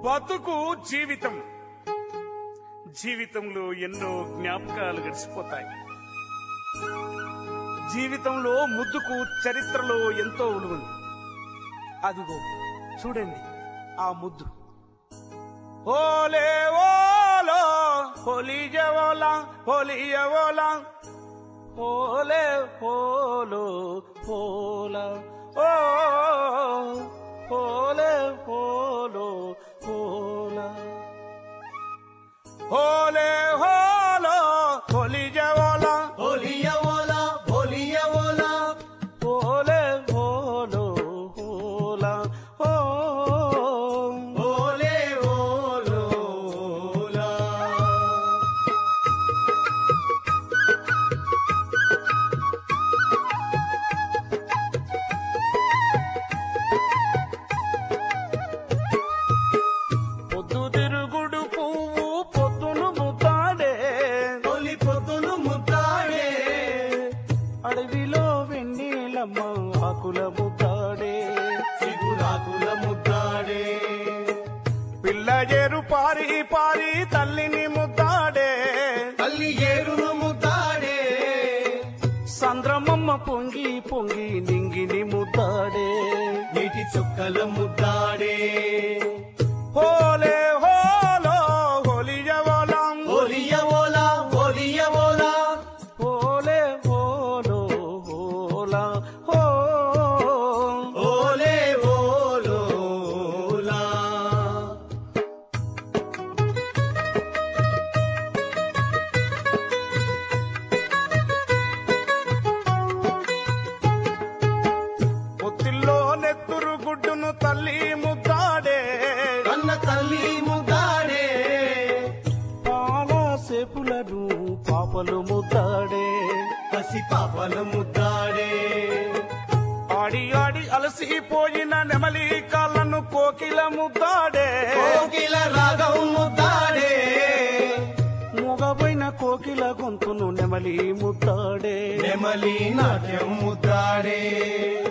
బతుకు జీవితం జీవితంలో ఎన్నో జ్ఞాపకాలు గడిచిపోతాయి జీవితంలో ముద్దుకు చరిత్రలో ఎంతో విలువలు అదిగో చూడండి ఆ ముద్దు ఓలే ఓలో హోలియవోలా హోలియవోలా ఓలే ఓలో ఓలా ఓ ఓలే ఓలో ఓలా ఓలే ఓలో హోలియవోలా బోలియా ఓలా బోలియా ఓలా ఓలే ఓలో ఓలా ఓ ఓలే ఓలో ఓలా పొద్దు తిరుగుడు పువ్వు పొద్దును ముద్దాడే తొలి పొద్దును ముద్దాడే అడవిలో వెన్నీలమ్మ ఆకుల ముద్దాడే చిగురాకుల ముద్దాడే పిల్ల ఏరు పారి పారి తల్లిని ముద్దాడే తల్లి ఏరును ముద్దాడే సంద్రమమ్మ పొంగి పొంగి నింగిని ముద్దాడే నీటి చుక్కల ముద్దాడే హోలే హోలో హోలియవోలం బోలియా ఓలా బోలియా ఓలా హోలే హోలో హోలా హో ఓలే ఓలో ఓలా పొత్తిల్లో నెత్తురు గుడ్డును తల్లి ముద్దాడే కన్న తల్లి ముద్దాడే పాల సేపులను పాపలు ముద్దాడే పసి పాపల ముద్దాడే ఆడి ఆడి అలసిపోయిన నెమలి కాళ్ళను కోకిల ముద్దాడే కోకిల రాగం ముద్దాడే మూగపోయిన కోకిల గొంతును నెమలి ముద్దాడే నెమలి నాట్యం ముద్దాడే